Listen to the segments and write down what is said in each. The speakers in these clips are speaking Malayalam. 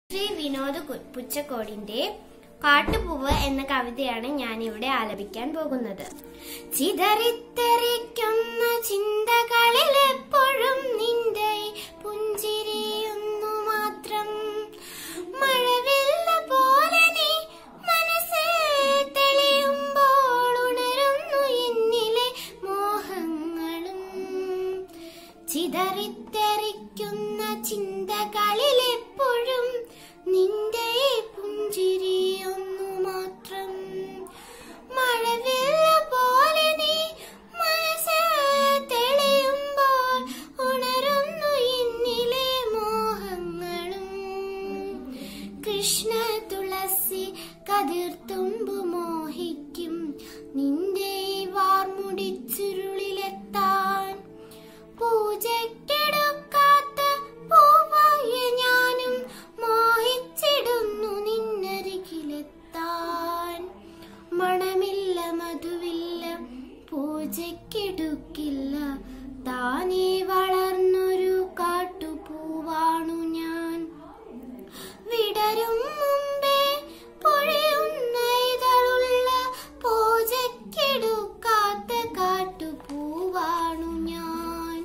ശ്രീ വിനോദ് കു- പുച്ചക്കോടിന്റെ കാട്ടുപൂവ് എന്ന കവിതയാണ് ഞാൻ ഇവിടെ ആലപിക്കാൻ പോകുന്നത് ചിതറിത്തെറിക്കുന്ന ചിന്തകളിൽ എപ്പോഴും നിന്റെ പുഞ്ചിരിയൊന്നു മാത്രം മഴവില്ല പോലെ നീ മനസ്സിൽ തെളിയുമ്പോൾ ഉണരുന്നു എന്നിലെ മോഹങ്ങളും ചിതറിത്തെറിക്കുന്ന ചിന്തകളിൽ എപ്പോഴും നിന്റെ പുഞ്ചിരിയൊന്നു മാത്രം മഴവില്ല പോലെ നീ മനസ്സിൽ തെളിയുമ്പോൾ ഉണരുന്നു എന്നിലെ മോഹങ്ങളും കൃഷ്ണ തുളസി കതിർത്തുമ്പു മോഹിക്കും നിന്റെ വാർമുടി ചുരുളിലെത്താൻ പൂജക്കെടുക്കാത്ത പൂവായ ഞാനും മോഹിച്ചിടുന്നു നിന്നരികിലെത്താൻ മണമില്ല മധുവില്ല പൂജക്കെടുക്കില്ല താനേ വളർന്നൊരു കാട്ടുപൂവാണു ഞാൻ വിടരും മുമ്പേ പൊഴിയുന്ന ഇതളുള്ള പൂജക്കെടുക്കാത്ത കാട്ടുപൂവാണു ഞാൻ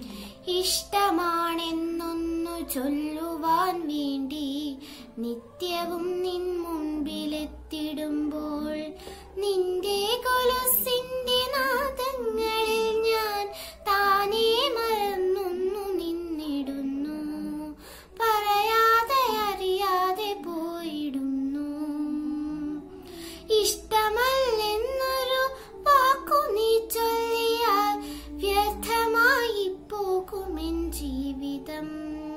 ഇഷ്ടമാണെന്നൊന്നു ചൊല്ലുവാൻ വേണ്ടി നിത്യവും നിൻ മുൻപിലെത്തിടുമ്പോൾ നിന്റെ കൊലുസിന്റെ നാദങ്ങളിൽ ഞാൻ താനേ മറന്നൊന്നു നിന്നിടുന്നു പറയാതെ അറിയാതെ പോയിടുന്നു ഇഷ്ടമല്ലെന്നൊരു വാക്കു നീ ചൊല്ലിയാൽ വ്യർത്ഥമായി പോകുമെൻ ജീവിതം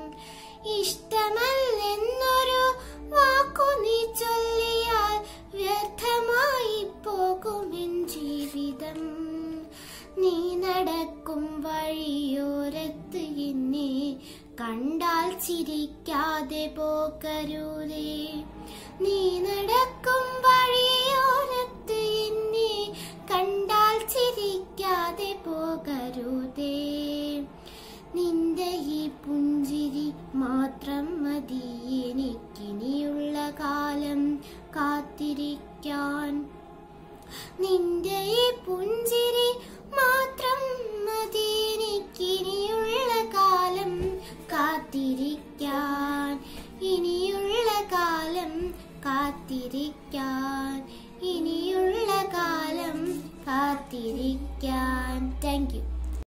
ഇഷ്ടമല്ലെന്നൊരു വാക്കു നീ ചൊല്ലിയാൽ വ്യർത്ഥമായി പോകുമെൻ ജീവിതം നീ നടക്കും വഴിയോരത്ത് എന്നെ കണ്ടാൽ ചിരിക്കാതെ പോകരുതേ നീ നടക്കും വഴിയോരത്ത് എന്നെ കണ്ടാൽ ചിരിക്കാതെ പോകരുതേ നിന്റെ ഈ പുഞ്ചിരി മാത്രം മതി എനിക്കിനിയുള്ള കാലം കാത്തിരിക്കാൻ നിന്റെ ഈ പുഞ്ചിരി മാത്രം മതി എനിക്കിനിയുള്ള കാലം കാത്തിരിക്കാൻ ഇനിയുള്ള കാലം കാത്തിരിക്കാൻ ഇനിയുള്ള കാലം കാത്തിരിക്കാൻ താങ്ക് യു